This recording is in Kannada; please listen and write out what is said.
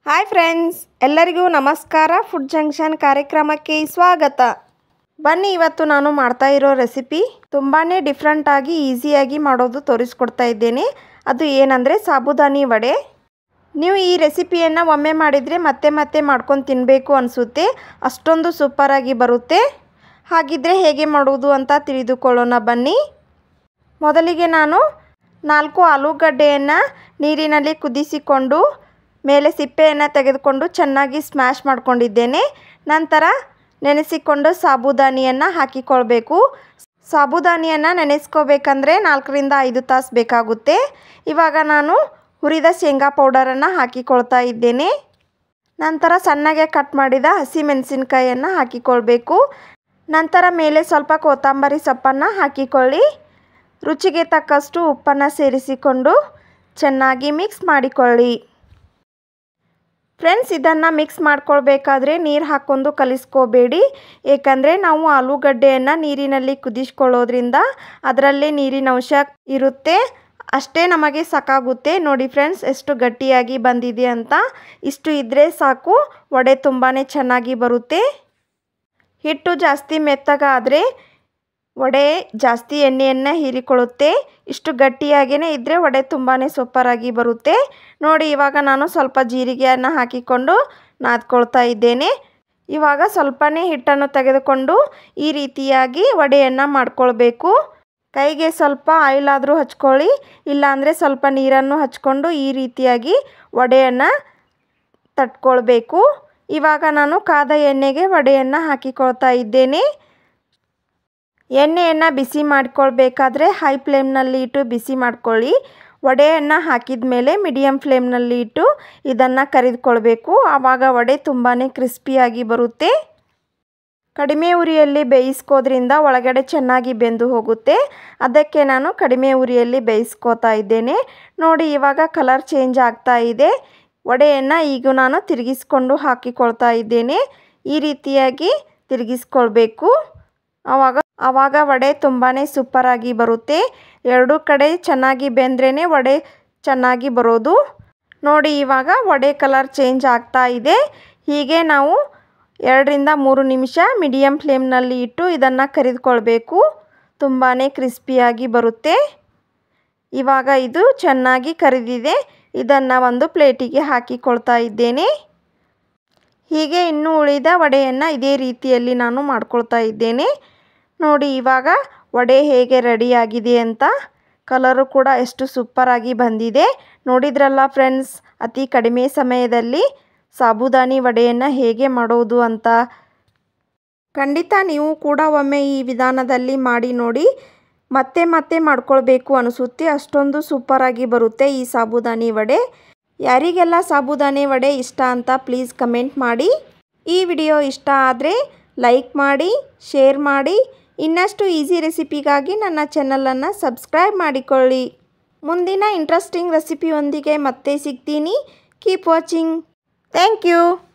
ಹಾಯ್ ಫ್ರೆಂಡ್ಸ್ ಎಲ್ಲರಿಗೂ ನಮಸ್ಕಾರ ಫುಡ್ ಜಂಕ್ಷನ್ ಕಾರ್ಯಕ್ರಮಕ್ಕೆ ಸ್ವಾಗತ ಬನ್ನಿ ಇವತ್ತು ನಾನು ಮಾಡ್ತಾ ಇರೋ ರೆಸಿಪಿ ತುಂಬಾ ಡಿಫ್ರೆಂಟಾಗಿ ಈಸಿಯಾಗಿ ಮಾಡೋದು ತೋರಿಸ್ಕೊಡ್ತಾ ಇದ್ದೇನೆ ಅದು ಏನಂದರೆ ಸಾಬುದಾನಿ ವಡೆ ನೀವು ಈ ರೆಸಿಪಿಯನ್ನು ಒಮ್ಮೆ ಮಾಡಿದರೆ ಮತ್ತೆ ಮತ್ತೆ ಮಾಡ್ಕೊಂಡು ತಿನ್ನಬೇಕು ಅನಿಸುತ್ತೆ ಅಷ್ಟೊಂದು ಸೂಪರಾಗಿ ಬರುತ್ತೆ ಹಾಗಿದ್ರೆ ಹೇಗೆ ಮಾಡುವುದು ಅಂತ ತಿಳಿದುಕೊಳ್ಳೋಣ ಬನ್ನಿ ಮೊದಲಿಗೆ ನಾನು ನಾಲ್ಕು ಆಲೂಗಡ್ಡೆಯನ್ನು ನೀರಿನಲ್ಲಿ ಕುದಿಸಿಕೊಂಡು ಮೇಲೆ ಸಿಪ್ಪೆಯನ್ನು ತೆಗೆದುಕೊಂಡು ಚೆನ್ನಾಗಿ ಸ್ಮ್ಯಾಶ್ ಮಾಡ್ಕೊಂಡಿದ್ದೇನೆ ನಂತರ ನೆನೆಸಿಕೊಂಡು ಸಾಬುದಾನಿಯನ್ನು ಹಾಕಿಕೊಳ್ಬೇಕು ಸಾಬುದಾನಿಯನ್ನು ನೆನೆಸ್ಕೋಬೇಕಂದ್ರೆ ನಾಲ್ಕರಿಂದ ಐದು ತಾಸು ಬೇಕಾಗುತ್ತೆ ಇವಾಗ ನಾನು ಹುರಿದ ಶೇಂಗಾ ಪೌಡರನ್ನು ಹಾಕಿಕೊಳ್ತಾ ಇದ್ದೇನೆ ನಂತರ ಸಣ್ಣಗೆ ಕಟ್ ಮಾಡಿದ ಹಸಿ ಮೆಣಸಿನ್ಕಾಯನ್ನು ಹಾಕಿಕೊಳ್ಬೇಕು ನಂತರ ಮೇಲೆ ಸ್ವಲ್ಪ ಕೊತ್ತಂಬರಿ ಸೊಪ್ಪನ್ನು ಹಾಕಿಕೊಳ್ಳಿ ರುಚಿಗೆ ತಕ್ಕಷ್ಟು ಉಪ್ಪನ್ನು ಸೇರಿಸಿಕೊಂಡು ಚೆನ್ನಾಗಿ ಮಿಕ್ಸ್ ಮಾಡಿಕೊಳ್ಳಿ ಫ್ರೆಂಡ್ಸ್ ಇದನ್ನು ಮಿಕ್ಸ್ ಮಾಡ್ಕೊಳ್ಬೇಕಾದ್ರೆ ನೀರು ಹಾಕ್ಕೊಂಡು ಕಲಿಸ್ಕೋಬೇಡಿ ಏಕೆಂದರೆ ನಾವು ಆಲೂಗಡ್ಡೆಯನ್ನು ನೀರಿನಲ್ಲಿ ಕುದಿಸ್ಕೊಳ್ಳೋದ್ರಿಂದ ಅದರಲ್ಲೇ ನೀರಿನ ಅಂಶ ಇರುತ್ತೆ ಅಷ್ಟೇ ನಮಗೆ ಸಾಕಾಗುತ್ತೆ ನೋಡಿ ಫ್ರೆಂಡ್ಸ್ ಎಷ್ಟು ಗಟ್ಟಿಯಾಗಿ ಬಂದಿದೆ ಅಂತ ಇಷ್ಟು ಇದ್ದರೆ ಸಾಕು ವಡೆ ತುಂಬಾ ಚೆನ್ನಾಗಿ ಬರುತ್ತೆ ಹಿಟ್ಟು ಜಾಸ್ತಿ ಮೆತ್ತಗಾದರೆ ವಡೆ ಜಾಸ್ತಿ ಎಣ್ಣೆಯನ್ನು ಹೀರಿಕೊಳ್ಳುತ್ತೆ ಇಷ್ಟು ಗಟ್ಟಿಯಾಗಿಯೇ ಇದ್ದರೆ ವಡೆ ತುಂಬಾ ಸೂಪರಾಗಿ ಬರುತ್ತೆ ನೋಡಿ ಇವಾಗ ನಾನು ಸ್ವಲ್ಪ ಜೀರಿಗೆಯನ್ನು ಹಾಕಿಕೊಂಡು ನಾದ್ಕೊಳ್ತಾ ಇದ್ದೇನೆ ಇವಾಗ ಸ್ವಲ್ಪನೇ ಹಿಟ್ಟನ್ನು ತೆಗೆದುಕೊಂಡು ಈ ರೀತಿಯಾಗಿ ವಡೆಯನ್ನು ಮಾಡ್ಕೊಳ್ಬೇಕು ಕೈಗೆ ಸ್ವಲ್ಪ ಆಯಿಲ್ ಆದರೂ ಹಚ್ಕೊಳ್ಳಿ ಇಲ್ಲಾಂದರೆ ಸ್ವಲ್ಪ ನೀರನ್ನು ಹಚ್ಕೊಂಡು ಈ ರೀತಿಯಾಗಿ ವಡೆಯನ್ನು ತಟ್ಕೊಳ್ಬೇಕು ಇವಾಗ ನಾನು ಕಾದ ಎಣ್ಣೆಗೆ ವಡೆಯನ್ನು ಹಾಕಿಕೊಳ್ತಾ ಇದ್ದೇನೆ ಎಣ್ಣೆಯನ್ನು ಬಿಸಿ ಮಾಡ್ಕೊಳ್ಬೇಕಾದ್ರೆ ಹೈ ಫ್ಲೇಮ್ನಲ್ಲಿ ಇಟ್ಟು ಬಿಸಿ ಮಾಡ್ಕೊಳ್ಳಿ ವಡೆಯನ್ನು ಹಾಕಿದ ಮೇಲೆ ಮೀಡಿಯಮ್ ಫ್ಲೇಮ್ನಲ್ಲಿ ಇಟ್ಟು ಇದನ್ನು ಕರಿದುಕೊಳ್ಬೇಕು ಆವಾಗ ವಡೆ ತುಂಬಾ ಕ್ರಿಸ್ಪಿಯಾಗಿ ಬರುತ್ತೆ ಕಡಿಮೆ ಉರಿಯಲ್ಲಿ ಬೇಯಿಸ್ಕೋದ್ರಿಂದ ಒಳಗಡೆ ಚೆನ್ನಾಗಿ ಬೆಂದು ಹೋಗುತ್ತೆ ಅದಕ್ಕೆ ನಾನು ಕಡಿಮೆ ಉರಿಯಲ್ಲಿ ಬೇಯಿಸ್ಕೋತಾ ಇದ್ದೇನೆ ನೋಡಿ ಇವಾಗ ಕಲರ್ ಚೇಂಜ್ ಆಗ್ತಾ ಇದೆ ವಡೆಯನ್ನು ಈಗ ನಾನು ತಿರುಗಿಸ್ಕೊಂಡು ಹಾಕಿಕೊಳ್ತಾ ಇದ್ದೇನೆ ಈ ರೀತಿಯಾಗಿ ತಿರುಗಿಸ್ಕೊಳ್ಬೇಕು ಆವಾಗ ಆವಾಗ ವಡೆ ತುಂಬಾ ಸೂಪರಾಗಿ ಬರುತ್ತೆ ಎರಡೂ ಕಡೆ ಚೆನ್ನಾಗಿ ಬೆಂದ್ರೇ ವಡೆ ಚೆನ್ನಾಗಿ ಬರೋದು ನೋಡಿ ಇವಾಗ ವಡೆ ಕಲರ್ ಚೇಂಜ್ ಆಗ್ತಾ ಇದೆ ಹೀಗೆ ನಾವು ಎರಡರಿಂದ ಮೂರು ನಿಮಿಷ ಮೀಡಿಯಮ್ ಫ್ಲೇಮ್ನಲ್ಲಿ ಇಟ್ಟು ಇದನ್ನು ಕರಿದುಕೊಳ್ಬೇಕು ತುಂಬಾ ಕ್ರಿಸ್ಪಿಯಾಗಿ ಬರುತ್ತೆ ಇವಾಗ ಇದು ಚೆನ್ನಾಗಿ ಕರಿದಿದೆ ಇದನ್ನು ಒಂದು ಪ್ಲೇಟಿಗೆ ಹಾಕಿಕೊಳ್ತಾ ಇದ್ದೇನೆ ಹೀಗೆ ಇನ್ನೂ ಉಳಿದ ವಡೆಯನ್ನು ಇದೇ ರೀತಿಯಲ್ಲಿ ನಾನು ಮಾಡ್ಕೊಳ್ತಾ ಇದ್ದೇನೆ ನೋಡಿ ಇವಾಗ ವಡೆ ಹೇಗೆ ರೆಡಿಯಾಗಿದೆ ಅಂತ ಕಲರು ಕೂಡ ಎಷ್ಟು ಸೂಪರಾಗಿ ಬಂದಿದೆ ನೋಡಿದ್ರಲ್ಲ ಫ್ರೆಂಡ್ಸ್ ಅತಿ ಕಡಿಮೆ ಸಮಯದಲ್ಲಿ ಸಾಬುದಾನಿ ವಡೆಯನ್ನು ಹೇಗೆ ಮಾಡೋದು ಅಂತ ಖಂಡಿತ ನೀವು ಕೂಡ ಒಮ್ಮೆ ಈ ವಿಧಾನದಲ್ಲಿ ಮಾಡಿ ನೋಡಿ ಮತ್ತೆ ಮತ್ತೆ ಮಾಡ್ಕೊಳ್ಬೇಕು ಅನಿಸುತ್ತೆ ಅಷ್ಟೊಂದು ಸೂಪರಾಗಿ ಬರುತ್ತೆ ಈ ಸಾಬುದಾನಿ ವಡೆ ಯಾರಿಗೆಲ್ಲ ಸಾಬುದಾನಿ ವಡೆ ಇಷ್ಟ ಅಂತ ಪ್ಲೀಸ್ ಕಮೆಂಟ್ ಮಾಡಿ ಈ ವಿಡಿಯೋ ಇಷ್ಟ ಆದರೆ ಲೈಕ್ ಮಾಡಿ ಶೇರ್ ಮಾಡಿ ಇನ್ನಷ್ಟು ಈಸಿ ರೆಸಿಪಿಗಾಗಿ ನನ್ನ ಚಾನಲನ್ನು ಸಬ್ಸ್ಕ್ರೈಬ್ ಮಾಡಿಕೊಳ್ಳಿ ಮುಂದಿನ ಇಂಟ್ರೆಸ್ಟಿಂಗ್ ರೆಸಿಪಿಯೊಂದಿಗೆ ಮತ್ತೆ ಸಿಗ್ತೀನಿ ಕೀಪ್ ವಾಚಿಂಗ್ ಥ್ಯಾಂಕ್ ಯು